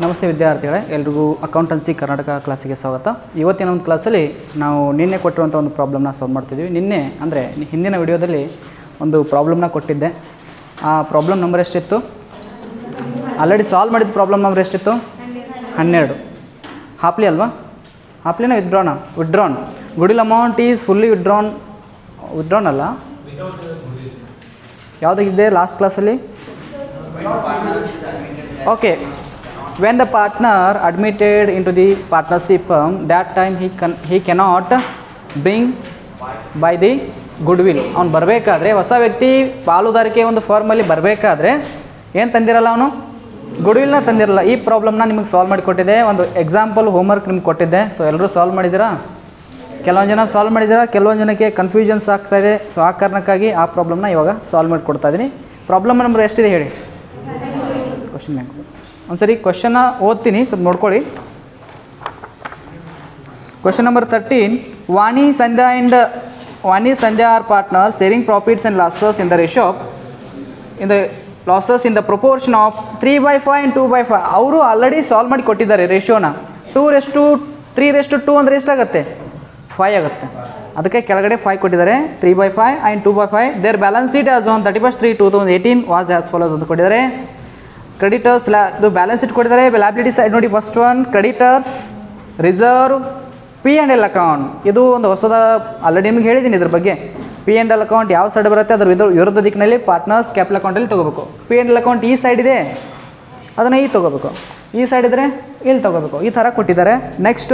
ನಮಸ್ತೆ ವಿದ್ಯಾರ್ಥಿಗಳೇ ಎಲ್ರಿಗೂ ಅಕೌಂಟೆನ್ಸಿ ಕರ್ನಾಟಕ ಕ್ಲಾಸಿಗೆ ಸ್ವಾಗತ ಇವತ್ತಿನ ಒಂದು ಕ್ಲಾಸಲ್ಲಿ ನಾವು ನಿನ್ನೆ ಕೊಟ್ಟಿರುವಂಥ ಒಂದು ಪ್ರಾಬ್ಲಮ್ನ ಸಾಲ್ವ್ ಮಾಡ್ತಿದ್ವಿ ನಿನ್ನೆ ಅಂದರೆ ಹಿಂದಿನ ವಿಡಿಯೋದಲ್ಲಿ ಒಂದು ಪ್ರಾಬ್ಲಮ್ನ ಕೊಟ್ಟಿದ್ದೆ ಆ ಪ್ರಾಬ್ಲಮ್ ನಂಬರ್ ಎಷ್ಟಿತ್ತು ಆಲ್ರೆಡಿ ಸಾಲ್ವ್ ಮಾಡಿದ ಪ್ರಾಬ್ಲಮ್ ನಂಬರ್ ಎಷ್ಟಿತ್ತು ಹನ್ನೆರಡು ಹಾಪ್ಲಿ ಅಲ್ವಾ ಹಾಪ್ಲಿನ ವಿಡ್ರಾನ withdrawn goodwill amount is fully withdrawn withdrawn ಅಲ್ಲ ಯಾವುದಾಗಿದೆ ಲಾಸ್ಟ್ ಕ್ಲಾಸಲ್ಲಿ okay when the partner admitted into the partnership firm that time he can he cannot bring by the goodwill ಅವ್ನು ಬರಬೇಕಾದ್ರೆ ಹೊಸ ವ್ಯಕ್ತಿ ಪಾಲುದಾರಿಕೆ ಒಂದು ಫರ್ಮಲ್ಲಿ ಬರಬೇಕಾದ್ರೆ ಏನು ತಂದಿರಲ್ಲ ಅವನು ಗುಡ್ವಿಲ್ನ ತಂದಿರಲ್ಲ ಈ ಪ್ರಾಬ್ಲಮ್ನ ನಿಮಗೆ ಸಾಲ್ವ್ ಮಾಡಿಕೊಟ್ಟಿದ್ದೆ ಒಂದು ಎಕ್ಸಾಂಪಲ್ ಹೋಮ್ವರ್ಕ್ ನಿಮ್ಗೆ ಕೊಟ್ಟಿದ್ದೆ ಸೊ ಎಲ್ಲರೂ ಸಾಲ್ವ್ ಮಾಡಿದ್ದೀರಾ ಕೆಲವೊಂದು ಜನ ಸಾಲ್ವ್ ಮಾಡಿದ್ದೀರಾ ಕೆಲವೊಂದು ಜನಕ್ಕೆ ಕನ್ಫ್ಯೂಷನ್ಸ್ ಆಗ್ತಾ ಇದೆ ಸೊ ಆ ಕಾರಣಕ್ಕಾಗಿ ಆ ಪ್ರಾಬ್ಲಮ್ನ ಇವಾಗ ಸಾಲ್ವ್ ಮಾಡಿ ಕೊಡ್ತಾ ಇದ್ದೀನಿ ಪ್ರಾಬ್ಲಮ್ ನಂಬರ್ ಎಷ್ಟಿದೆ ಹೇಳಿ ಕ್ವಶನ್ ಬ್ಯಾಂಕ್ ಒಂದ್ಸರಿ ಕ್ವಶನ್ನ ಓದ್ತೀನಿ ಸ್ವಲ್ಪ ನೋಡ್ಕೊಳ್ಳಿ question number thirteen Vani Sandhya and Vani Sandhya are partner sharing profits and losses in the ratio in the losses in the proportion of three by five and two by five ಅವರು already solve ಮಾಡಿ ಕೊಟ್ಟಿದ್ದಾರೆ ರೇಷಿಯೋನ two rest three rest two ಅಂದರೆ ಎಷ್ಟಾಗುತ್ತೆ five ಆಗುತ್ತೆ ಅದಕ್ಕೆ ಕೆಳಗಡೆ five ಕೊಟ್ಟಿದ್ದಾರೆ three by five and two by five their balance sheet as on thirty first three two thousand eighteen was as follows ಅಂತ ಕೊಟ್ಟಿದ್ದಾರೆ ಕ್ರೆಡಿಟರ್ಸ್ ಲ್ಯಾ ಇದು ಬ್ಯಾಲೆನ್ಸ್ ಶೀಟ್ ಕೊಟ್ಟಿದ್ದಾರೆ ಲ್ಯಾಬಿಲಿಟಿ ಸೈಡ್ ನೋಡಿ first one creditors reserve P and L account ಇದು ಒಂದು ಹೊಸದ already ನಿಮ್ಗೆ ಹೇಳಿದ್ದೀನಿ ಇದ್ರ ಬಗ್ಗೆ ಪಿ ಆ್ಯಂಡ್ ಎಲ್ ಅಕೌಂಟ್ ಯಾವ ಸೈಡ್ ಬರುತ್ತೆ ಅದ್ರ ವಿರುದ್ಧ ವಿರುದ್ಧ ದಿಕ್ಕಿನಲ್ಲಿ ಪಾರ್ಟ್ನರ್ಸ್ ಕ್ಯಾಪಿಟಲ್ ಅಕೌಂಟಲ್ಲಿ ತೊಗೋಬೇಕು ಪಿ ಆ್ಯಂಡ್ ಎಲ್ ಅಕೌಂಟ್ ಈ ಸೈಡ್ ಇದೆ ಅದನ್ನು ಈ ತೊಗೋಬೇಕು ಈ ಸೈಡ್ ಇದ್ದರೆ ಇಲ್ಲಿ ತೊಗೋಬೇಕು ಈ ಥರ ಕೊಟ್ಟಿದ್ದಾರೆ ನೆಕ್ಸ್ಟು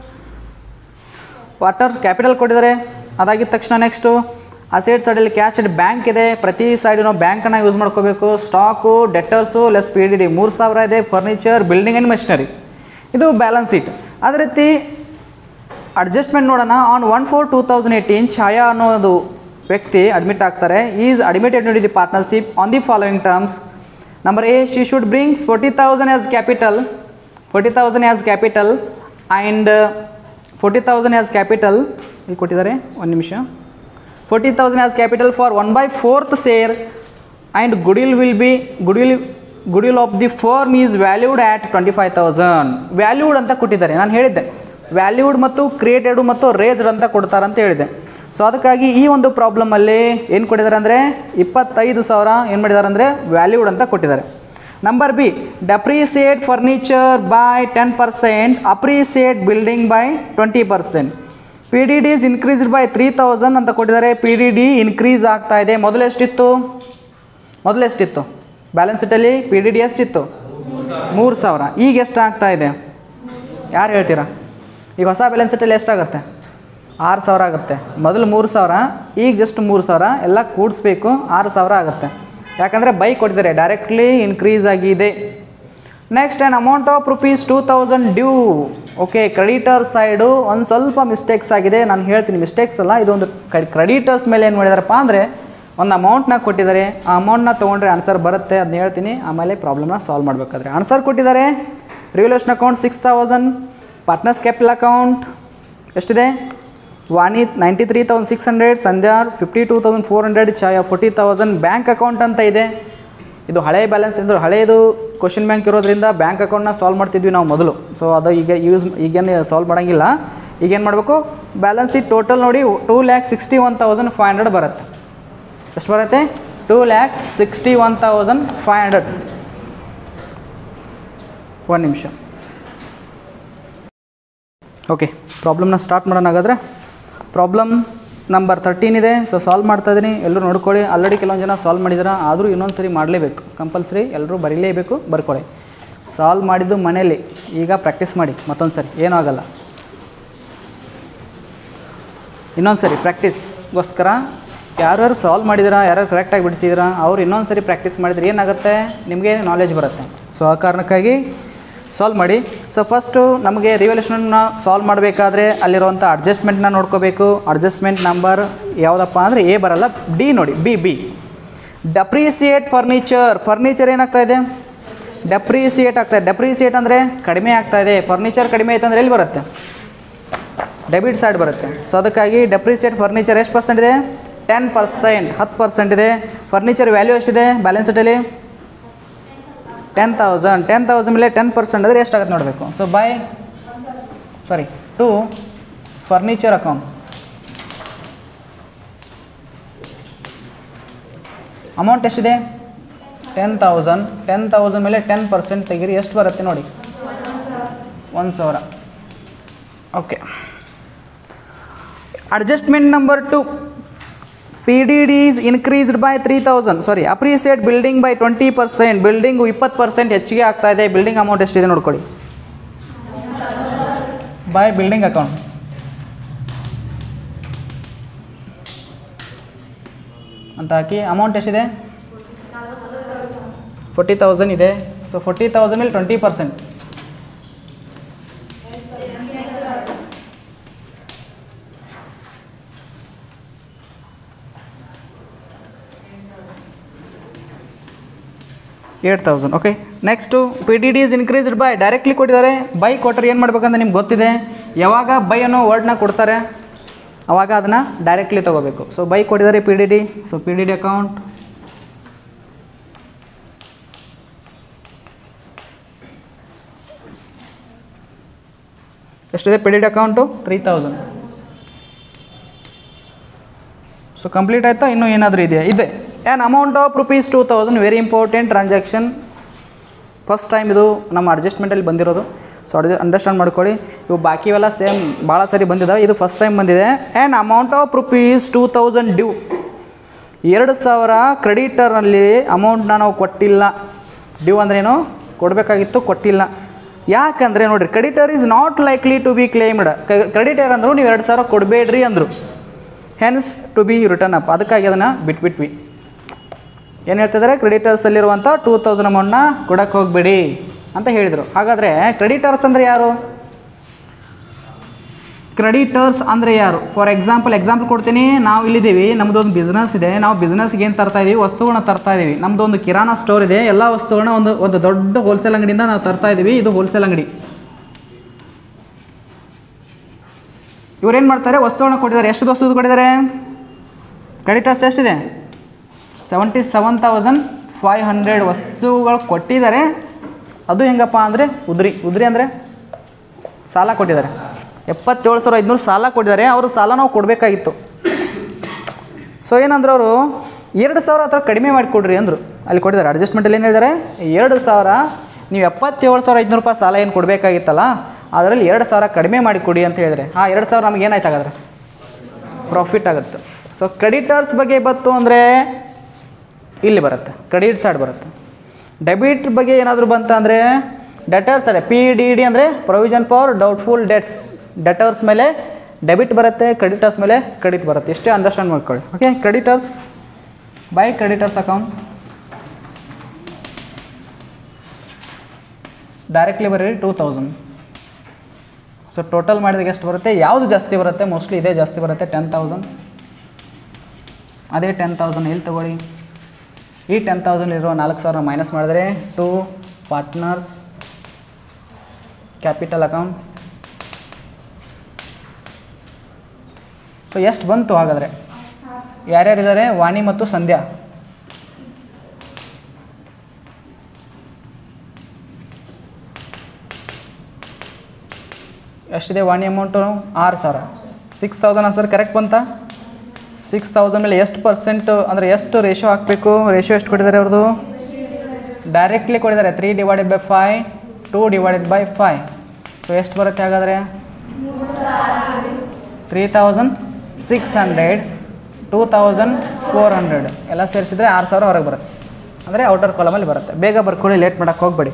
ವಾಟರ್ ಕ್ಯಾಪಿಟಲ್ ಕೊಟ್ಟಿದ್ದಾರೆ ಅದಾಗಿದ ತಕ್ಷಣ ನೆಕ್ಸ್ಟು ಆ ಸೈಡ್ ಸೈಡಲ್ಲಿ ಕ್ಯಾಶ್ ಇಡ್ ಬ್ಯಾಂಕ್ ಇದೆ ಪ್ರತಿ ಸೈಡು ನಾವು ಬ್ಯಾಂಕನ್ನು ಯೂಸ್ ಮಾಡ್ಕೋಬೇಕು stock debtors less P D D ಮೂರು ಸಾವಿರ ಇದೆ ಫರ್ನಿಚರ್ ಬಿಲ್ಡಿಂಗ್ ಆ್ಯಂಡ್ ಮೆಷಿನರಿ ಇದು ಬ್ಯಾಲೆನ್ಸ್ ಶೀಟ್ ಅದೇ ರೀತಿ ಅಡ್ಜಸ್ಟ್ಮೆಂಟ್ ನೋಡೋಣ on one four two thousand eighteen Chhaya ಅನ್ನೋದು ವ್ಯಕ್ತಿ ಅಡ್ಮಿಟ್ ಆಗ್ತಾರೆ ಈಸ್ ಅಡ್ಮಿಟೆಡ್ ನೋಡಿ the partnership on the following terms number A she should brings forty thousand as capital forty thousand as capital and forty thousand as capital ಇಲ್ಲಿ ಕೊಟ್ಟಿದ್ದಾರೆ ಒಂದು ನಿಮಿಷ forty thousand as capital for one by fourth share and goodwill will be goodwill goodwill of the firm is valued at twenty five thousand valued ಅಂತ ಕೊಟ್ಟಿದ್ದಾರೆ ನಾನು ಹೇಳಿದ್ದೆ valued ಮತ್ತು created ಮತ್ತು ರೇಜ್ಡ್ ಅಂತ ಕೊಡ್ತಾರೆ ಅಂತ ಹೇಳಿದೆ ಸೊ ಅದಕ್ಕಾಗಿ ಈ ಒಂದು ಪ್ರಾಬ್ಲಮಲ್ಲಿ ಏನು ಕೊಟ್ಟಿದ್ದಾರೆ ಅಂದರೆ ಇಪ್ಪತ್ತೈದು ಸಾವಿರ ಏನು ಮಾಡಿದ್ದಾರೆ ಅಂದರೆ ವ್ಯಾಲ್ಯೂಡ್ ಅಂತ ಕೊಟ್ಟಿದ್ದಾರೆ number B depreciate furniture by ten percent appreciate building by twenty percent P D D is increased by three thousand ಅಂತ ಕೊಟ್ಟಿದ್ದಾರೆ ಪಿ ಡಿ ಡಿ ಇನ್ಕ್ರೀಸ್ ಆಗ್ತಾ ಇದೆ ಮೊದಲು ಎಷ್ಟಿತ್ತು ಮೊದಲು ಎಷ್ಟಿತ್ತು ಬ್ಯಾಲೆನ್ಸ್ ಶೀಟಲ್ಲಿ ಪಿ ಡಿ ಡಿ ಎಷ್ಟಿತ್ತು ಮೂರು ಸಾವಿರ ಈಗ ಎಷ್ಟು ಆಗ್ತಾ ಇದೆ ಯಾರು ಹೇಳ್ತೀರಾ ಈಗ ಹೊಸ ಬ್ಯಾಲೆನ್ಸ್ ಶೀಟಲ್ಲಿ ಎಷ್ಟಾಗುತ್ತೆ ಆರು ಸಾವಿರ ಆಗುತ್ತೆ ಮೊದಲು ಮೂರು ಸಾವಿರ ಈಗ ಜಸ್ಟ್ ಮೂರು ಸಾವಿರ ಎಲ್ಲ ಕೂಡಿಸ್ಬೇಕು ಆರು ಸಾವಿರ ಆಗುತ್ತೆ ಯಾಕಂದರೆ ಬೈ ಕೊಟ್ಟಿದ್ದಾರೆ ಡೈರೆಕ್ಟ್ಲಿ ಇನ್ಕ್ರೀಸ್ ಆಗಿದೆ next an amount of rupees two thousand due okay creditor side ಒಂದು ಸ್ವಲ್ಪ ಮಿಸ್ಟೇಕ್ಸ್ ಆಗಿದೆ ನಾನು ಹೇಳ್ತೀನಿ ಮಿಸ್ಟೇಕ್ಸ್ ಅಲ್ಲ ಇದೊಂದು ಕ್ರೆಡಿಟರ್ಸ್ ಮೇಲೆ ಏನು ಮಾಡಿದಾರಪ್ಪ ಅಂದರೆ ಒಂದು ಅಮೌಂಟ್ನ ಕೊಟ್ಟಿದ್ದಾರೆ ಆ ಅಮೌಂಟ್ನ ತೊಗೊಂಡ್ರೆ ಆನ್ಸರ್ ಬರುತ್ತೆ ಅದನ್ನ ಹೇಳ್ತೀನಿ ಆಮೇಲೆ ಪ್ರಾಬ್ಲಮ್ನ ಸಾಲ್ವ್ ಮಾಡಬೇಕಾದ್ರೆ ಆನ್ಸರ್ ಕೊಟ್ಟಿದ್ದಾರೆ revaluation account six thousand partners capital account ಎಷ್ಟಿದೆ Vani ninety three thousand six hundred Sandhya fifty two thousand four hundred Chhaya forty thousand bank account ಅಂತ ಇದೆ ಇದು ಹಳೆ ಬ್ಯಾಲೆನ್ಸ್ ಅಂದ್ರೆ ಹಳೆಯದು ಕ್ವಶನ್ ಬ್ಯಾಂಕ್ ಇರೋದ್ರಿಂದ ಬ್ಯಾಂಕ್ ಅಕೌಂಟ್ನ ಸಾಲ್ವ್ ಮಾಡ್ತಿದ್ವಿ ನಾವು ಮೊದಲು ಸೊ ಅದು ಈಗ ಯೂಸ್ ಈಗೇನು ಸಾಲ್ವ್ ಮಾಡೋಂಗಿಲ್ಲ ಈಗೇನು ಮಾಡಬೇಕು ಬ್ಯಾಲೆನ್ಸ್ ಶೀಟ್ ಟೋಟಲ್ ನೋಡಿ two lakh sixty one thousand five hundred ಬರುತ್ತೆ ಎಷ್ಟು ಬರುತ್ತೆ two lakh sixty one thousand five hundred ಒಂದು ನಿಮಿಷ ಓಕೆ ಪ್ರಾಬ್ಲಮ್ನ ಸ್ಟಾರ್ಟ್ ಮಾಡೋಣ ಹಾಗಾದ್ರೆ ಪ್ರಾಬ್ಲಮ್ ನಂಬರ್ ತರ್ಟೀನ್ ಇದೆ ಸೊ ಸಾಲ್ವ್ ಮಾಡ್ತಾ ಇದ್ದೀನಿ ಎಲ್ಲರೂ ನೋಡ್ಕೊಳ್ಳಿ ಆಲ್ರೆಡಿ ಕೆಲವೊಂದು ಜನ ಸಾಲ್ವ್ ಮಾಡಿದಾರೆ ಆದರೂ ಇನ್ನೊಂದು ಸರಿ ಮಾಡಲೇಬೇಕು ಕಂಪಲ್ಸರಿ ಎಲ್ಲರೂ ಬರೀಲೇಬೇಕು ಬರ್ಕೊಳ್ಳಿ ಸಾಲ್ವ್ ಮಾಡಿದ್ದು ಮನೇಲಿ ಈಗ ಪ್ರಾಕ್ಟೀಸ್ ಮಾಡಿ ಮತ್ತೊಂದು ಸರಿ ಏನೂ ಆಗಲ್ಲ ಇನ್ನೊಂದು ಸರಿ ಪ್ರಾಕ್ಟೀಸ್ಗೋಸ್ಕರ ಯಾರ್ಯಾರು ಸಾಲ್ವ್ ಮಾಡಿದಿರಾ ಯಾರ್ಯಾರು ಕರೆಕ್ಟಾಗಿ ಬಿಡಿಸಿದಿರಾ ಅವ್ರು ಇನ್ನೊಂದು ಸರಿ ಪ್ರಾಕ್ಟೀಸ್ ಮಾಡಿದ್ರೆ ಏನಾಗುತ್ತೆ ನಿಮಗೆ ನಾಲೆಜ್ ಬರುತ್ತೆ ಸೊ ಆ ಕಾರಣಕ್ಕಾಗಿ ಸಾಲ್ವ್ ಮಾಡಿ ಸೊ ಫಸ್ಟು ನಮಗೆ ರಿವಲ್ಯೂಷನ್ನ ಸಾಲ್ವ್ ಮಾಡಬೇಕಾದ್ರೆ ಅಲ್ಲಿರುವಂಥ ಅಡ್ಜಸ್ಟ್ಮೆಂಟ್ನ ನೋಡ್ಕೋಬೇಕು ಅಡ್ಜಸ್ಟ್ಮೆಂಟ್ ನಂಬರ್ ಯಾವುದಪ್ಪ ಅಂದರೆ ಎ ಬರಲ್ಲ ಡಿ ನೋಡಿ B B depreciate furniture furniture ಏನಾಗ್ತಾ ಇದೆ ಡೆಪ್ರಿಸಿಯೇಟ್ ಆಗ್ತಾ ಇದೆ ಡೆಪ್ರಿಸಿಯೇಟ್ ಅಂದರೆ ಕಡಿಮೆ ಆಗ್ತಾ ಇದೆ ಫರ್ನಿಚರ್ ಕಡಿಮೆ ಆಯ್ತು ಅಂದರೆ ಎಲ್ಲಿ ಬರುತ್ತೆ ಡೆಬಿಟ್ ಸೈಡ್ ಬರುತ್ತೆ ಸೊ ಅದಕ್ಕಾಗಿ ಡೆಪ್ರಿಸಿಯೇಟ್ ಫರ್ನಿಚರ್ ಎಷ್ಟು ಪರ್ಸೆಂಟ್ ಇದೆ ಟೆನ್ ಪರ್ಸೆಂಟ್ ಹತ್ತು ಪರ್ಸೆಂಟ್ ಇದೆ ಫರ್ನಿಚರ್ ವ್ಯಾಲ್ಯೂ ಎಷ್ಟಿದೆ ಬ್ಯಾಲೆನ್ಸ್ ಶೀಟಲ್ಲಿ ಟೆನ್ ತೌಸಂಡ್ ಟೆನ್ ತೌಸಂಡ್ ಮೇಲೆ ಟೆನ್ ಪರ್ಸೆಂಟ್ ಅಂದರೆ ಎಷ್ಟಾಗುತ್ತೆ ನೋಡಬೇಕು so by sorry to furniture account amount ಎಷ್ಟಿದೆ ಟೆನ್ ತೌಸಂಡ್ ಟೆನ್ ತೌಸಂಡ್ ಮೇಲೆ ಟೆನ್ ಪರ್ಸೆಂಟ್ ತೆಗೀರಿ ಎಷ್ಟು ಬರುತ್ತೆ ನೋಡಿ ಒಂದು ಸಾವಿರ okay adjustment number two P D D is increased by three thousand sorry appreciate building by twenty percent building ಇಪ್ಪತ್ತು percent ಹೆಚ್ಚಿಗೆ ಆಗ್ತಾ ಇದೆ ಬಿಲ್ಡಿಂಗ್ ಅಮೌಂಟ್ ಎಷ್ಟಿದೆ ನೋಡ್ಕೊಳ್ಳಿ ಬೈ ಬಿಲ್ಡಿಂಗ್ ಅಕೌಂಟ್ ಅಂತ ಹಾಕಿ ಅಮೌಂಟ್ ಎಷ್ಟಿದೆ ಫೋರ್ಟಿ ತೌಸಂಡ್ ಇದೆ ಸೊ ಫೋರ್ಟಿ ತೌಸಂಡ್ ಮೇಲೆ twenty percent eight thousand okay next P D D is increased by directly ಕೊಟ್ಟಿದ್ದಾರೆ ಬೈ ಕೊಟ್ಟರೆ ಏನು ಮಾಡ್ಬೇಕಂತ ನಿಮ್ಗೆ ಗೊತ್ತಿದೆ ಯಾವಾಗ ಬೈ ಅನ್ನೋ ವರ್ಡ್ನ ಕೊಡ್ತಾರೆ ಅವಾಗ ಅದನ್ನು ಡೈರೆಕ್ಟ್ಲಿ ತೊಗೋಬೇಕು ಸೊ ಬೈ ಕೊಟ್ಟಿದ್ದಾರೆ P D D so P D D account ಎಷ್ಟಿದೆ P D D account three thousand so complete ಆಯಿತಾ ಇನ್ನೂ ಏನಾದರೂ ಇದೆಯಾ ಇದೆ an amount of rupees two thousand very important transaction first time ಇದು ನಮ್ಮ ಅಡ್ಜಸ್ಟ್ಮೆಂಟಲ್ಲಿ ಬಂದಿರೋದು ಸೊ ಅಡ್ಜ ಅಂಡರ್ಸ್ಟ್ಯಾಂಡ್ ಮಾಡ್ಕೊಳ್ಳಿ ಇವು ಬಾಕಿವೆಲ್ಲ ಸೇಮ್ ಭಾಳ ಸರಿ ಬಂದಿದ್ದಾವೆ ಇದು ಫಸ್ಟ್ ಟೈಮ್ ಬಂದಿದೆ and amount of rupees two thousand due ಎರಡು ಸಾವಿರ ಕ್ರೆಡಿಟರಲ್ಲಿ ಅಮೌಂಟ್ನ ನಾವು ಕೊಟ್ಟಿಲ್ಲ ಡ್ಯೂ ಅಂದ್ರೇನು ಕೊಡಬೇಕಾಗಿತ್ತು ಕೊಟ್ಟಿಲ್ಲ ಯಾಕಂದರೆ ನೋಡಿರಿ creditor is not likely to be claimed creditor ಅಂದರು ನೀವು ಎರಡು ಸಾವಿರ ಕೊಡಬೇಡ್ರಿ ಅಂದರು hence to be return up ಅದಕ್ಕಾಗಿ ಅದನ್ನು ಬಿಟ್ಬಿಟ್ವಿ ಏನು ಹೇಳ್ತಿದ್ದಾರೆ ಕ್ರೆಡಿಟರ್ಸಲ್ಲಿರುವಂಥ ಟೂ ತೌಸಂಡ್ ಅಮೌಂಟ್ನ ಕೊಡಕ್ಕೆ ಹೋಗಬೇಡಿ ಅಂತ ಹೇಳಿದರು ಹಾಗಾದರೆ ಕ್ರೆಡಿಟರ್ಸ್ ಅಂದರೆ ಯಾರು ಕ್ರೆಡಿಟರ್ಸ್ ಅಂದರೆ ಯಾರು ಫಾರ್ ಎಕ್ಸಾಂಪಲ್ ಎಕ್ಸಾಂಪಲ್ ಕೊಡ್ತೀನಿ ನಾವು ಇಲ್ಲಿದ್ದೀವಿ ನಮ್ಮದೊಂದು ಬಿಸ್ನೆಸ್ ಇದೆ ನಾವು ಬಿಸ್ನೆಸ್ಗೆ ಏನು ತರ್ತಾ ಇದೀವಿ ವಸ್ತುಗಳನ್ನ ತರ್ತಾ ಇದೀವಿ ನಮ್ಮದು ಒಂದು ಕಿರಾಣಾ ಸ್ಟೋರ್ ಇದೆ ಎಲ್ಲ ವಸ್ತುಗಳನ್ನ ಒಂದು ಒಂದು ದೊಡ್ಡ ಹೋಲ್ಸೇಲ್ ಅಂಗಡಿಯಿಂದ ನಾವು ತರ್ತಾ ಇದ್ದೀವಿ ಇದು ಹೋಲ್ಸೇಲ್ ಅಂಗಡಿ ಇವ್ರು ಏನು ಮಾಡ್ತಾರೆ ವಸ್ತುಗಳನ್ನ ಕೊಟ್ಟಿದ್ದಾರೆ ಎಷ್ಟು ವಸ್ತು ಕೊಟ್ಟಿದ್ದಾರೆ ಕ್ರೆಡಿಟರ್ಸ್ ಎಷ್ಟಿದೆ seventy seven thousand five hundred ವಸ್ತುಗಳು ಕೊಟ್ಟಿದ್ದಾರೆ ಅದು ಹೆಂಗಪ್ಪ ಅಂದರೆ ಉದ್ರಿ ಉದ್ರಿ ಅಂದರೆ ಸಾಲ ಕೊಟ್ಟಿದ್ದಾರೆ ಎಪ್ಪತ್ತೇಳು ಸಾವಿರ ಐದುನೂರು ಸಾಲ ಕೊಟ್ಟಿದ್ದಾರೆ ಅವರು ಸಾಲ ನಾವು ಕೊಡಬೇಕಾಗಿತ್ತು ಸೊ ಏನಂದ್ರೆ ಅವರು ಎರಡು ಸಾವಿರ ಹತ್ರ ಕಡಿಮೆ ಮಾಡಿಕೊಡ್ರಿ ಅಂದರು ಅಲ್ಲಿ ಕೊಟ್ಟಿದ್ದಾರೆ ಅಡ್ಜಸ್ಟ್ಮೆಂಟಲ್ಲಿ ಏನು ಹೇಳಿದ್ದಾರೆ ಎರಡು ಸಾವಿರ ನೀವು ಎಪ್ಪತ್ತೇಳು ಸಾವಿರ ಐದುನೂರು ರೂಪಾಯಿ ಸಾಲ ಏನು ಕೊಡಬೇಕಾಗಿತ್ತಲ್ಲ ಅದರಲ್ಲಿ ಎರಡು ಸಾವಿರ ಕಡಿಮೆ ಮಾಡಿ ಕೊಡಿ ಅಂತ ಹೇಳಿದ್ರೆ ಆ ಎರಡು ಸಾವಿರ ನಮಗೆ ಏನಾಯ್ತು ಹಾಗಾದ್ರೆ ಪ್ರಾಫಿಟ್ ಆಗುತ್ತೆ ಸೊ ಕ್ರೆಡಿಟರ್ಸ್ ಬಗ್ಗೆ ಬತ್ತು ಅಂದರೆ ಇಲ್ಲಿ ಬರುತ್ತೆ ಕ್ರೆಡಿಟ್ ಸೈಡ್ ಬರುತ್ತೆ ಡೆಬಿಟ್ ಬಗ್ಗೆ ಏನಾದರೂ ಬಂತ ಅಂದರೆ ಡೆಟರ್ಸ್ ಅದೇ ಪಿ ಡಿ ಡಿ ಅಂದರೆ provision for doubtful debts debtors ಮೇಲೆ ಡೆಬಿಟ್ ಬರುತ್ತೆ ಕ್ರೆಡಿಟರ್ಸ್ ಮೇಲೆ ಕ್ರೆಡಿಟ್ ಬರುತ್ತೆ ಇಷ್ಟೇ ಅಂಡರ್ಸ್ಟ್ಯಾಂಡ್ ಮಾಡ್ಕೊಳ್ಳಿ okay creditors by creditors account directly ಬರೀರಿ ಟೂ ತೌಸಂಡ್ ಸೊ ಟೋಟಲ್ ಮಾಡಿದಾಗ ಎಷ್ಟು ಬರುತ್ತೆ ಯಾವುದು ಜಾಸ್ತಿ ಬರುತ್ತೆ ಮೋಸ್ಟ್ಲಿ ಇದೇ ಜಾಸ್ತಿ ಬರುತ್ತೆ ಟೆನ್ ತೌಸಂಡ್ ಅದೇ ಟೆನ್ ತೌಸಂಡ್ ಎಲ್ಲಿ ತಗೊಳ್ಳಿ ಈ ಟೆನ್ ತೌಸಂಡ್ ಇರೋ ನಾಲ್ಕು ಸಾವಿರ ಮೈನಸ್ ಮಾಡಿದ್ರೆ to partners capital account so ಎಷ್ಟು ಬಂತು ಹಾಗಾದರೆ ಯಾರ್ಯಾರಿದ್ದಾರೆ ವಾಣಿ ಮತ್ತು ಸಂಧ್ಯಾ ಎಷ್ಟಿದೆ ವಾಣಿ ಅಮೌಂಟು ಆರು ಸಾವಿರ ಸಿಕ್ಸ್ ತೌಸಂಡ್ ಸರ್ ಕರೆಕ್ಟ್ ಬಂತಾ ಸಿಕ್ಸ್ ತೌಸಂಡ್ ಮೇಲೆ ಎಷ್ಟು ಪರ್ಸೆಂಟ್ ಅಂದರೆ ಎಷ್ಟು ರೇಷೋ ಹಾಕಬೇಕು ರೇಷೋ ಎಷ್ಟು ಕೊಟ್ಟಿದ್ದಾರೆ ಅವ್ರದ್ದು ಡೈರೆಕ್ಟ್ಲಿ ಕೊಟ್ಟಿದ್ದಾರೆ three divided by five two divided by five so ಎಷ್ಟು ಬರುತ್ತೆ ಹಾಗಾದರೆ three thousand six hundred two thousand four hundred ಎಲ್ಲ ಸೇರಿಸಿದ್ರೆ ಆರು ಸಾವಿರ ಹೊರಗೆ ಬರುತ್ತೆ ಅಂದರೆ ಔಟರ್ ಕಾಲಮಲ್ಲಿ ಬರುತ್ತೆ ಬೇಗ ಬರ್ಕೊಳ್ಳಿ ಲೇಟ್ ಮಾಡೋಕ್ಕೆ ಹೋಗಬೇಡಿ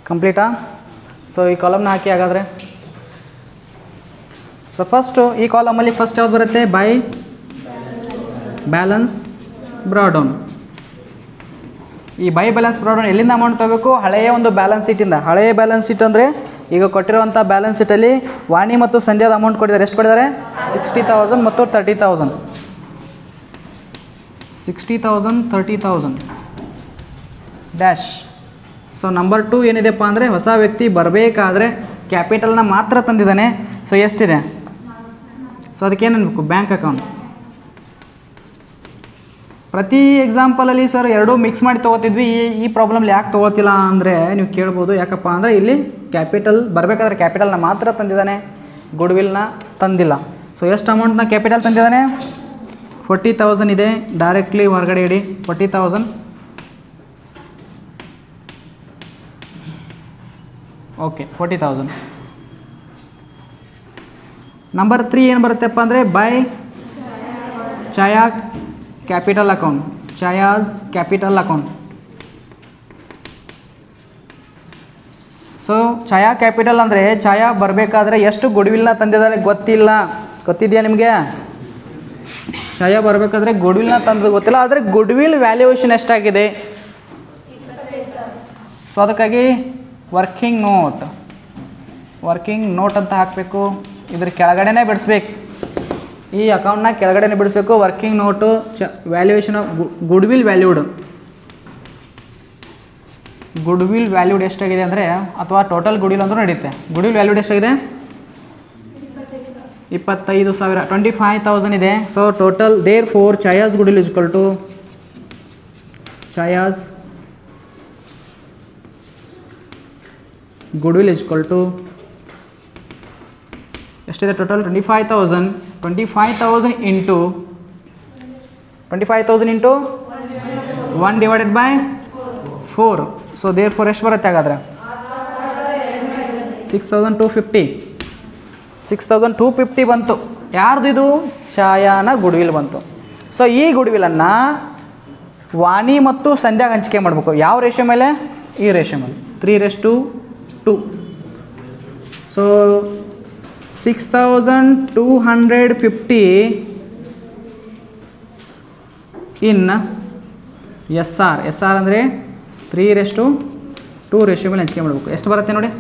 ಕಂಪ್ಲೀಟಾ ಸೊ ಈ ಕಾಲಮ್ನ ಹಾಕಿ ಹಾಗಾದರೆ ಸೊ ಫಸ್ಟು ಈ ಕಾಲಮಲ್ಲಿ ಫಸ್ಟ್ ಯಾವ್ದು ಬರುತ್ತೆ ಬೈ ಬ್ಯಾಲೆನ್ಸ್ ಬ್ರಾಡೌನ್ ಈ ಬೈ ಬ್ಯಾಲೆನ್ಸ್ ಬ್ರಾಡೌನ್ ಎಲ್ಲಿಂದ ಅಮೌಂಟ್ ತಗೋಬೇಕು ಹಳೆಯ ಒಂದು ಬ್ಯಾಲೆನ್ಸ್ ಶೀಟಿಂದ ಹಳೆಯ ಬ್ಯಾಲೆನ್ಸ್ ಶೀಟ್ ಅಂದರೆ ಈಗ ಕೊಟ್ಟಿರುವಂಥ ಬ್ಯಾಲೆನ್ಸ್ ಶೀಟಲ್ಲಿ ವಾಣಿ ಮತ್ತು ಸಂಧ್ಯಾದ ಅಮೌಂಟ್ ಕೊಟ್ಟಿದ್ದಾರೆ ಎಷ್ಟು ಕೊಟ್ಟಿದ್ದಾರೆ ಸಿಕ್ಸ್ಟಿ ತೌಸಂಡ್ ಮತ್ತು thirty thousand sixty thousand thirty thousand dash so number two ಏನಿದೆಪ್ಪ ಅಂದರೆ ಹೊಸ ವ್ಯಕ್ತಿ ಬರಬೇಕಾದ್ರೆ ಕ್ಯಾಪಿಟಲ್ನ ಮಾತ್ರ ತಂದಿದ್ದಾನೆ ಸೊ ಎಷ್ಟಿದೆ ಸೊ ಅದಕ್ಕೆ ಏನು ಅನ್ಬೇಕು ಬ್ಯಾಂಕ್ ಅಕೌಂಟ್ ಪ್ರತಿ ಎಕ್ಸಾಂಪಲಲ್ಲಿ ಸರ್ ಎರಡೂ ಮಿಕ್ಸ್ ಮಾಡಿ ತೊಗೋತಿದ್ವಿ ಈ ಈ ಪ್ರಾಬ್ಲಮ್ಲಿ ಯಾಕೆ ತೊಗೋತಿಲ್ಲ ಅಂದರೆ ನೀವು ಕೇಳ್ಬೋದು ಯಾಕಪ್ಪ ಅಂದರೆ ಇಲ್ಲಿ ಕ್ಯಾಪಿಟಲ್ ಬರಬೇಕಾದ್ರೆ ಕ್ಯಾಪಿಟಲ್ನ ಮಾತ್ರ ತಂದಿದ್ದಾನೆ ಗುಡ್ ವಿಲ್ನ ತಂದಿಲ್ಲ ಸೊ ಎಷ್ಟು ಅಮೌಂಟ್ನ ಕ್ಯಾಪಿಟಲ್ ತಂದಿದ್ದಾನೆ ಫೋರ್ಟಿ ತೌಸಂಡ್ ಇದೆ ಡೈರೆಕ್ಟ್ಲಿ ಹೊರಗಡೆ ಇಡಿ forty thousand okay forty thousand number three ಏನು ಬರುತ್ತೆಪ್ಪ ಅಂದರೆ by Chhaya capital account Chhaya's capital account so Chhaya capital ಅಂದರೆ ಛಾಯಾ ಬರಬೇಕಾದ್ರೆ ಎಷ್ಟು ಗುಡ್ವಿಲ್ನ ತಂದಿದ್ದಾರೆ ಗೊತ್ತಿಲ್ಲ ಗೊತ್ತಿದೆಯಾ ನಿಮಗೆ ಛಾಯಾ ಬರಬೇಕಾದ್ರೆ ಗುಡ್ವಿಲ್ನ ತಂದದ್ದು ಗೊತ್ತಿಲ್ಲ ಆದರೆ ಗುಡ್ವಿಲ್ ವ್ಯಾಲ್ಯೂಯೇಷನ್ ಎಷ್ಟಾಗಿದೆ ಸೊ ಅದಕ್ಕಾಗಿ ವರ್ಕಿಂಗ್ ನೋಟ್ ವರ್ಕಿಂಗ್ ನೋಟ್ ಅಂತ ಹಾಕಬೇಕು ಇದ್ರ ಕೆಳಗಡೆನೇ ಬಿಡಿಸ್ಬೇಕು ಈ ಅಕೌಂಟ್ನ ಕೆಳಗಡೆನೇ ಬಿಡಿಸ್ಬೇಕು ವರ್ಕಿಂಗ್ ನೋಟು ಚ valuation of goodwill valued goodwill valued ಎಷ್ಟಾಗಿದೆ ಅಂದರೆ ಅಥವಾ ಟೋಟಲ್ ಗುಡ್ ವಿಲ್ ಅಂದ್ರೂ ನಡೆಯುತ್ತೆ ಗುಡ್ ವಿಲ್ ವ್ಯಾಲ್ಯೂಡ್ ಎಷ್ಟಾಗಿದೆ ಇಪ್ಪತ್ತೈದು ಸಾವಿರ ಟ್ವೆಂಟಿ ಫೈವ್ ತೌಸಂಡ್ ಇದೆ so total therefore Chaya's goodwill is equal to Chaya's goodwill is equal to ಎಷ್ಟಿದೆ total twenty five thousand twenty five thousand into twenty five thousand into one divided by four so therefore ಎಷ್ಟು ಬರುತ್ತೆ ಹಾಗಾದ್ರೆ six thousand two fifty six thousand two fifty ಬಂತು ಯಾರ್ದು ಇದು ಛಾಯಾನ goodwill ಬಂತು so ಈ ಗುಡ್ವಿಲನ್ನು ವಾಣಿ ಮತ್ತು ಸಂಧ್ಯಾಗ ಹಂಚಿಕೆ ಮಾಡಬೇಕು ಯಾವ ರೇಷೋ ಮೇಲೆ ಈ ರೇಷೋ ಮೇಲೆ three is to two so six thousand two hundred fifty in S R S R ಅಂದರೆ ತ್ರೀ ರೆಸ್ಟು ಟೂ ರೇಷಿಯೋ ಮೇಲೆ ಹಂಚಿಕೆ ಮಾಡಬೇಕು ಎಷ್ಟು ಬರುತ್ತೆ ನೋಡಿ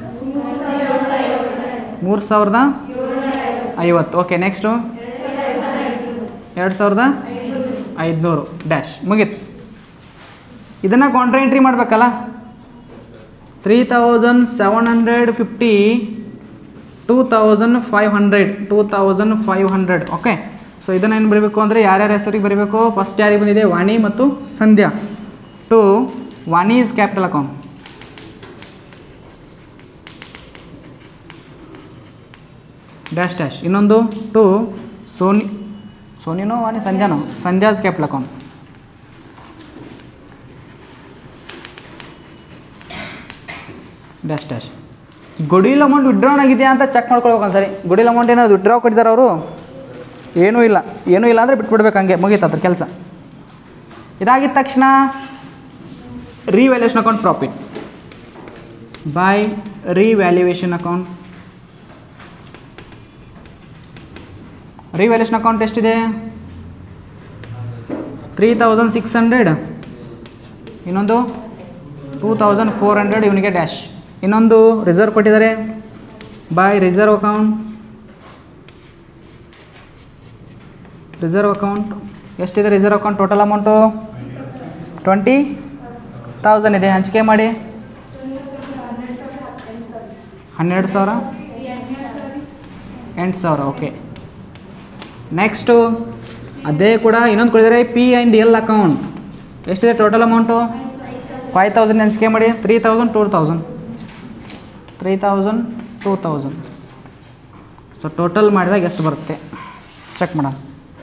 ಮೂರು ಸಾವಿರದ ಐವತ್ತು ಓಕೆ ನೆಕ್ಸ್ಟು ಎರಡು ಸಾವಿರದ ಐದುನೂರು ಡ್ಯಾಶ್ ಮುಗೀತು ಇದನ್ನು ಕಾಂಟ್ರಾ ಎಂಟ್ರಿ ಮಾಡಬೇಕಲ್ಲ three thousand seven hundred fifty two thousand five hundred two thousand five hundred okay so ಇದನ್ನು ಏನು ಬರೀಬೇಕು ಅಂದರೆ ಯಾರ್ಯಾರ ಹೆಸರಿಗೆ ಬರೀಬೇಕು ಫಸ್ಟ್ ಯಾರಿಗೆ ಬಂದಿದೆ ವಾಣಿ ಮತ್ತು Sandhya to Vani is capital account dash dash ಇನ್ನೊಂದು ಟು ಸೋನಿ ಸೋನಿನೋ ವಾಣಿ ಸಂಧ್ಯಾನೋ Sandhya's capital account dash dash goodwill amount withdrawn ಆಗಿದೆಯಾ ಅಂತ ಚೆಕ್ ಮಾಡ್ಕೊಳ್ಬೇಕು ಒಂದ್ಸರಿ ಗುಡಿಲ್ ಅಮೌಂಟ್ ಏನಾದ್ರು ವಿಡ್ರಾ ಕೊಟ್ಟಿದ್ದಾರೆ ಅವರು ಏನೂ ಇಲ್ಲ ಏನೂ ಇಲ್ಲ ಅಂದರೆ ಬಿಟ್ಬಿಡ್ಬೇಕು ಹಂಗೆ ಮುಗೀತು ಅದ್ರ ಕೆಲಸ ಇದಾಗಿದ ತಕ್ಷಣ revaluation account profit by revaluation account revaluation account ಎಷ್ಟಿದೆ ತ್ರೀ ತೌಸಂಡ್ ಸಿಕ್ಸ್ ಹಂಡ್ರೆಡ್ ಇನ್ನೊಂದು ಟೂ ತೌಸಂಡ್ ಫೋರ್ ಹಂಡ್ರೆಡ್ ಇವನಿಗೆ ಡ್ಯಾಶ್ ಇನ್ನೊಂದು ರಿಸರ್ವ್ ಕೊಟ್ಟಿದ್ದಾರೆ by reserve account reserve account ಎಷ್ಟಿದೆ reserve account total amount twenty thousand ಇದೆ ಹಂಚಿಕೆ ಮಾಡಿ ಹನ್ನೆರಡು ಸಾವಿರ ಎಂಟು ಸಾವಿರ ಓಕೆ ನೆಕ್ಸ್ಟು ಅದೇ ಕೂಡ ಇನ್ನೊಂದು ಕೊಡಿದ್ದಾರೆ ಪಿ ಆ್ಯಂಡ್ ಎಲ್ ಅಕೌಂಟ್ ಎಷ್ಟಿದೆ ಟೋಟಲ್ ಅಮೌಂಟು ಫೈವ್ ತೌಸಂಡ್ ಹಂಚಿಕೆ ಮಾಡಿ three thousand two thousand three thousand two thousand so total ಮಾಡಿದಾಗ ಎಷ್ಟು ಬರುತ್ತೆ ಚೆಕ್ ಮಾಡೋಣ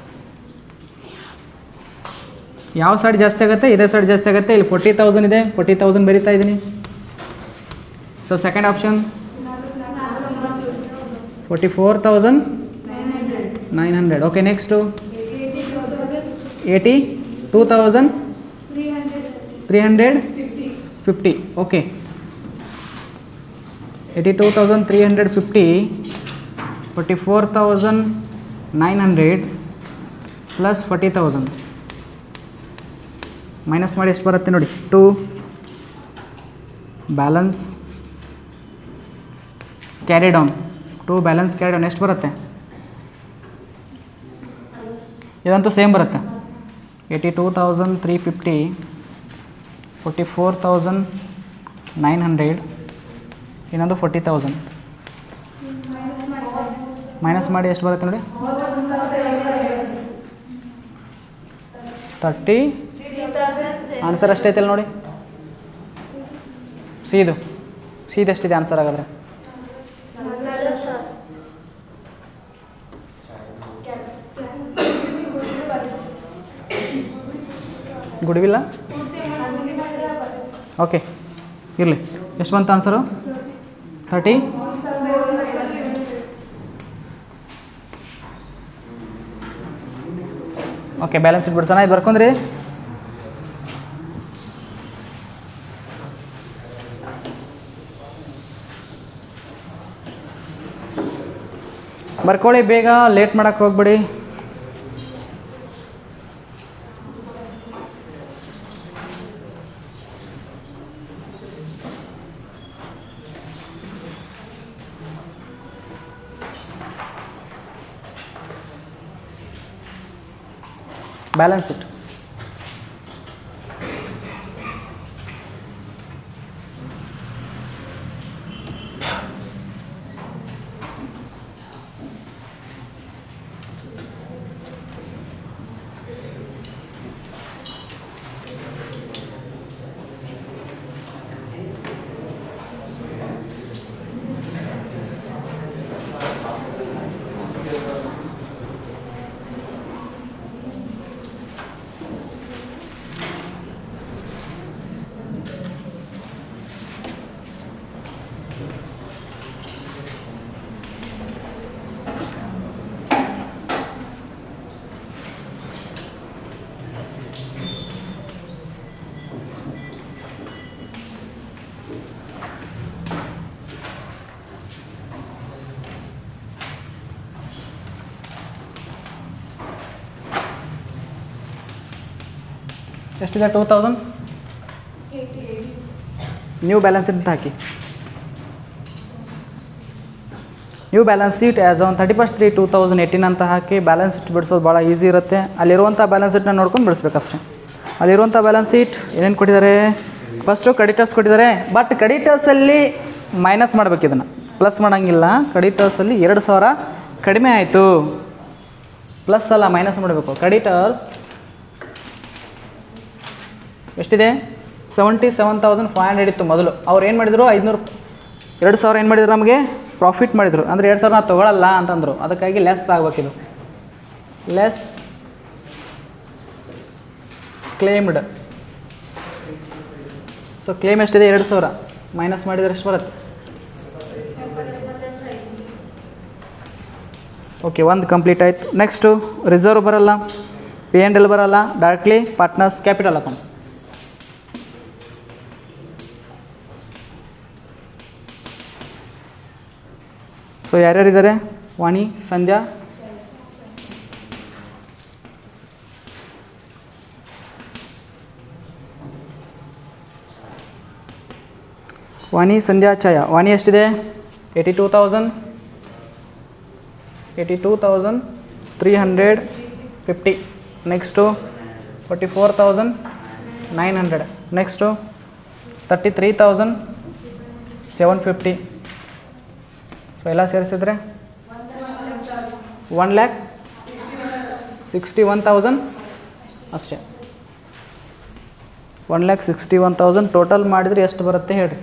ಯಾವ ಸೈಡ್ ಜಾಸ್ತಿ ಆಗುತ್ತೆ ಇದೇ ಸೈಡ್ ಜಾಸ್ತಿ ಆಗುತ್ತೆ ಇಲ್ಲಿ ಫೋರ್ಟಿ ತೌಸಂಡ್ ಇದೆ ಫೋರ್ಟಿ ತೌಸಂಡ್ ಬರೀತಾ ಇದ್ದೀನಿ so second option forty four thousand nine hundred okay next eighty two thousand three hundred fifty okay eighty two thousand three hundred fifty forty four thousand nine hundred plus forty thousand minus ಮಾಡಿ ಎಷ್ಟು ಬರುತ್ತೆ ನೋಡಿ to balance carry down to balance carry down ಎಷ್ಟು ಬರುತ್ತೆ ಇದಂತೂ same ಬರುತ್ತೆ eighty two thousand three fifty forty four thousand nine hundred ಇನ್ನೊಂದು forty thousand minus ಮಾಡಿ ಎಷ್ಟು ಬರುತ್ತೆ ನೋಡಿ ತರ್ಟಿ ಆನ್ಸರ್ ಅಷ್ಟೈತಲ್ಲ ನೋಡಿ ಸೀದು ಸೀದ್ ಎಷ್ಟಿದೆ ಆನ್ಸರ್ ಹಾಗಾದ್ರೆ ಗುಡ್ವಿಲ್ಲ ಓಕೆ ಇರಲಿ ಎಷ್ಟು ಬಂತು ಆನ್ಸರು ತರ್ಟಿ ಓಕೆ ಬ್ಯಾಲೆನ್ಸ್ ಇಟ್ಬಿಡ್ಸೋಣ ಇದು ಬರ್ಕೊಂಡ್ರಿ ಬರ್ಕೊಳ್ಳಿ ಬೇಗ ಲೇಟ್ ಮಾಡಕ್ಕೆ ಹೋಗ್ಬೇಡಿ ಬ್ಯಾಲೆನ್ಸ್ ಇಟ್ ಎಷ್ಟಿದೆ ಟೂ ತೌಸಂಡ್ ನ್ಯೂ ಬ್ಯಾಲೆನ್ಸ್ ಅಂತ ಹಾಕಿ new balance sheet as on thirty first three two thousand eighteen ಅಂತ ಹಾಕಿ ಬ್ಯಾಲೆನ್ಸ್ ಶೀಟ್ ಬಿಡಿಸೋದು ಭಾಳ ಈಸಿ ಇರುತ್ತೆ ಅಲ್ಲಿರುವಂಥ ಬ್ಯಾಲೆನ್ಸ್ ಶೀಟ್ನ ನೋಡ್ಕೊಂಡು ಬಿಡಿಸ್ಬೇಕಷ್ಟೆ ಅಲ್ಲಿರುವಂಥ ಬ್ಯಾಲೆನ್ಸ್ ಶೀಟ್ ಏನೇನು ಕೊಟ್ಟಿದ್ದಾರೆ ಫಸ್ಟು ಕ್ರೆಡಿಟರ್ಸ್ ಕೊಟ್ಟಿದ್ದಾರೆ ಬಟ್ ಕ್ರೆಡಿಟರ್ಸಲ್ಲಿ ಮೈನಸ್ ಮಾಡ್ಬೇಕು ಇದನ್ನು ಪ್ಲಸ್ ಮಾಡೋಂಗಿಲ್ಲ ಕ್ರೆಡಿಟರ್ಸಲ್ಲಿ ಎರಡು ಸಾವಿರ ಕಡಿಮೆ ಆಯಿತು ಪ್ಲಸ್ ಅಲ್ಲ ಮೈನಸ್ ಮಾಡಬೇಕು ಕ್ರೆಡಿಟರ್ಸ್ ಎಷ್ಟಿದೆ seventy seven thousand five hundred ಇತ್ತು ಮೊದಲು ಅವ್ರು ಏನು ಮಾಡಿದರು ಐದುನೂರು ಎರಡು ಸಾವಿರ ಏನು ಮಾಡಿದ್ರು ನಮಗೆ ಪ್ರಾಫಿಟ್ ಮಾಡಿದರು ಅಂದರೆ ಎರಡು ಸಾವಿರ ನಾವು ತೊಗೊಳಲ್ಲ ಅಂತಂದರು ಅದಕ್ಕಾಗಿ ಲೆಸ್ ಆಗ್ಬೇಕಿದು ಲೆಸ್ ಕ್ಲೇಮ್ಡ್ ಸೊ ಕ್ಲೇಮ್ ಎಷ್ಟಿದೆ ಎರಡು ಸಾವಿರ ಮೈನಸ್ ಮಾಡಿದರೆ ಎಷ್ಟು ಬರುತ್ತೆ ಓಕೆ ಒಂದು ಕಂಪ್ಲೀಟ್ ಆಯಿತು ನೆಕ್ಸ್ಟು ರಿಸರ್ವ್ ಬರಲ್ಲ ಪಿ ಆ್ಯಂಡ್ ಎಲ್ ಬರಲ್ಲ directly partners capital account so ಯಾರ್ಯಾರಿದ್ದಾರೆ ವಾಣಿ ಸಂಧ್ಯಾ ವಾಣಿ ಸಂಧ್ಯಾ ಛಾಯಾ ವಾಣಿ ಎಷ್ಟಿದೆ eighty two thousand eighty two thousand three hundred fifty next forty four thousand nine hundred next thirty three thousand seven fifty so ಎಲ್ಲ ಸೇರಿಸಿದ್ರೆ one lakh sixty one thousand ಅಷ್ಟೇ one lakh sixty one thousand total ಮಾಡಿದರೆ ಎಷ್ಟು ಬರುತ್ತೆ ಹೇಳಿ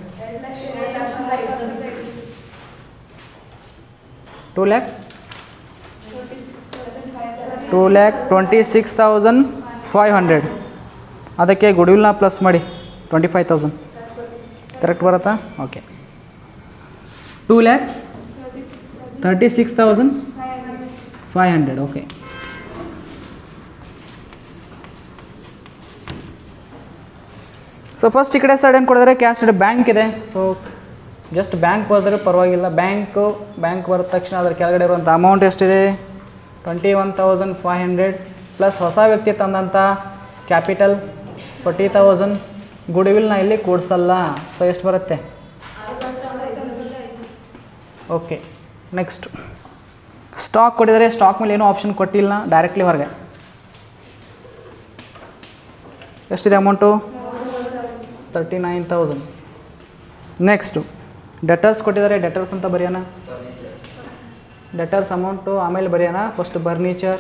two lakh two lakh twenty six thousand five hundred ಅದಕ್ಕೆ ಗುಡ್ವಿಲ್ನ plus ಮಾಡಿ ಟ್ವೆಂಟಿ ಫೈವ್ ತೌಸಂಡ್ ಕರೆಕ್ಟ್ ಬರುತ್ತಾ okay two lakh thirty six thousand five hundred okay so first ಈ ಕಡೆ ಸೈಡ್ ಏನು ಕೊಡಿದ್ರೆ ಕ್ಯಾಶ್ ಬ್ಯಾಂಕ್ ಇದೆ ಸೊ ಜಸ್ಟ್ ಬ್ಯಾಂಕ್ ಬರೆದ್ರೆ ಪರವಾಗಿಲ್ಲ ಬ್ಯಾಂಕು ಬ್ಯಾಂಕ್ ಬರೆದ ತಕ್ಷಣ ಅದ್ರ ಕೆಳಗಡೆ ಇರುವಂಥ ಅಮೌಂಟ್ ಎಷ್ಟಿದೆ twenty one thousand five hundred plus ಹೊಸ ವ್ಯಕ್ತಿ ತಂದಂಥ ಕ್ಯಾಪಿಟಲ್ ಫೋರ್ಟಿ ತೌಸಂಡ್ ಗುಡ್ ವಿಲ್ನ ಇಲ್ಲಿ ಕೂಡಿಸಲ್ಲ ಸೊ ಎಷ್ಟು ಬರುತ್ತೆ ಓಕೆ ನೆಕ್ಸ್ಟ್ ಸ್ಟಾಕ್ ಕೊಟ್ಟಿದ್ದಾರೆ ಸ್ಟಾಕ್ ಮೇಲೆ ಏನೂ ಆಪ್ಷನ್ ಕೊಟ್ಟಿಲ್ಲ ಡೈರೆಕ್ಟ್ಲಿ ಹೊರಗೆ ಎಷ್ಟಿದೆ amount thirty nine thousand next debtors ಕೊಟ್ಟಿದ್ದಾರೆ ಡೆಟರ್ಸ್ ಅಂತ ಬರೆಯೋಣ ಡೆಟರ್ಸ್ ಅಮೌಂಟು ಆಮೇಲೆ ಬರೆಯೋಣ ಫಸ್ಟ್ ಫರ್ನಿಚರ್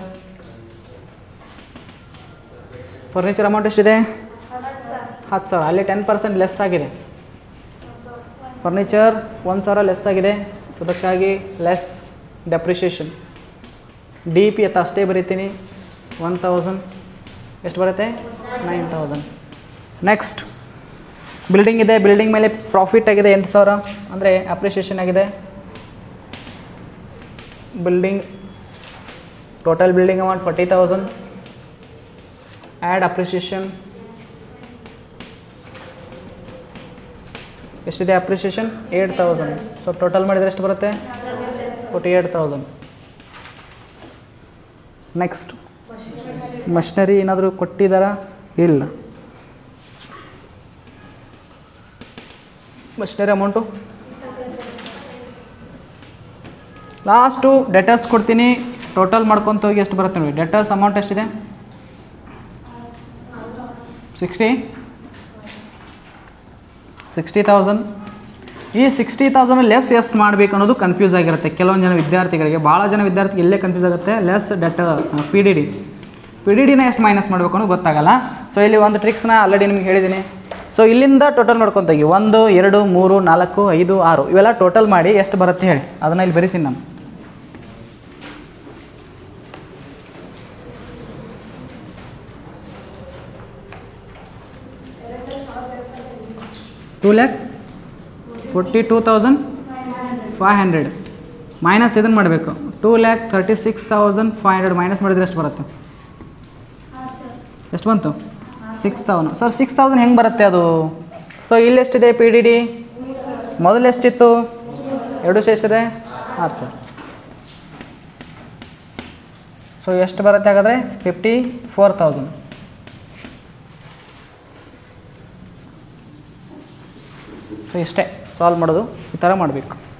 ಫರ್ನಿಚರ್ ಅಮೌಂಟ್ ಎಷ್ಟಿದೆ ಹತ್ತು ಸಾವಿರ ಅಲ್ಲಿ ಟೆನ್ ಪರ್ಸೆಂಟ್ ಲೆಸ್ ಆಗಿದೆ ಫರ್ನಿಚರ್ ಒಂದು ಸಾವಿರ ಲೆಸ್ ಆಗಿದೆ ಸೊ ಅದಕ್ಕಾಗಿ ಲೆಸ್ ಡೆಪ್ರಿಷಿಯೇಷನ್ ಡಿ ಪಿ ಅಂತ ಅಷ್ಟೇ ಬರಿತೀನಿ ಒನ್ ತೌಸಂಡ್ ಎಷ್ಟು ಬರುತ್ತೆ ನೈನ್ ತೌಸಂಡ್ ನೆಕ್ಸ್ಟ್ ಬಿಲ್ಡಿಂಗ್ ಇದೆ ಬಿಲ್ಡಿಂಗ್ ಮೇಲೆ ಪ್ರಾಫಿಟ್ ಆಗಿದೆ ಎಂಟು ಸಾವಿರ ಅಂದರೆ ಅಪ್ರಿಷಿಯೇಷನ್ ಆಗಿದೆ building total building amount forty thousand add appreciation ಎಷ್ಟಿದೆ appreciation eight thousand so total ಮಾಡಿದರೆ ಎಷ್ಟು ಬರುತ್ತೆ forty eight thousand next machinery ಏನಾದರೂ ಕೊಟ್ಟಿದ್ದಾರಾ ಇಲ್ಲ ಮಷಿನರಿ ಅಮೌಂಟು ಲಾಸ್ಟು ಡೆಟರ್ಸ್ ಕೊಡ್ತೀನಿ ಟೋಟಲ್ ಮಾಡ್ಕೊತ ಹೋಗಿ ಎಷ್ಟು ಬರುತ್ತೆ ನೋಡಿ ಡೆಟರ್ಸ್ ಅಮೌಂಟ್ ಎಷ್ಟಿದೆ ಸಿಕ್ಸ್ಟಿ ಸಿಕ್ಸ್ಟಿ ತೌಸಂಡ್ ಈ ಸಿಕ್ಸ್ಟಿ ತೌಸಂಡ್ ಲೆಸ್ ಎಷ್ಟು ಮಾಡಬೇಕು ಅನ್ನೋದು ಕನ್ಫ್ಯೂಸ್ ಆಗಿರುತ್ತೆ ಕೆಲವೊಂದು ಜನ ವಿದ್ಯಾರ್ಥಿಗಳಿಗೆ ಭಾಳ ಜನ ವಿದ್ಯಾರ್ಥಿಗೆ ಇಲ್ಲೇ ಕನ್ಫ್ಯೂಸ್ ಆಗುತ್ತೆ less debt P D D P D ಡಿನ ಎಷ್ಟು ಮೈನಸ್ ಮಾಡಬೇಕು ಅನ್ನೋದು ಗೊತ್ತಾಗಲ್ಲ ಸೊ ಇಲ್ಲಿ ಒಂದು ಟ್ರಿಕ್ಸ್ನ ಆಲ್ರೆಡಿ ನಿಮ್ಗೆ ಹೇಳಿದ್ದೀನಿ ಸೊ ಇಲ್ಲಿಂದ ಟೋಟಲ್ ಮಾಡ್ಕೊತ ಹೋಗಿ ಒಂದು ಎರಡು ಮೂರು ನಾಲ್ಕು ಐದು ಆರು ಇವೆಲ್ಲ ಟೋಟಲ್ ಮಾಡಿ ಎಷ್ಟು ಬರುತ್ತೆ ಹೇಳಿ ಅದನ್ನು ಇಲ್ಲಿ ಬರಿತೀನಿ ನಾನು two lakh forty two thousand five hundred minus ಇದನ್ನು ಮಾಡಬೇಕು two lakh thirty six thousand five hundred minus ಮಾಡಿದ್ರೆ ಎಷ್ಟು ಬರುತ್ತೆ ಎಷ್ಟು ಬಂತು six thousand sir six thousand ಹೆಂಗೆ ಬರುತ್ತೆ ಅದು ಸೊ ಇಲ್ಲಿ ಎಷ್ಟಿದೆ ಪಿ ಡಿ ಡಿ ಮೊದಲು ಎಷ್ಟಿತ್ತು ಎರಡು ಎಷ್ಟಿದೆ ಆರು ಸರ್ ಸೊ ಎಷ್ಟು ಬರುತ್ತೆ ಹಾಗಾದರೆ ಫಿಫ್ಟಿ ಫೋರ್ ತೌಸಂಡ್ ಸೊ ಇಷ್ಟೇ ಸಾಲ್ವ್ ಮಾಡೋದು ಈ ಥರ ಮಾಡಬೇಕು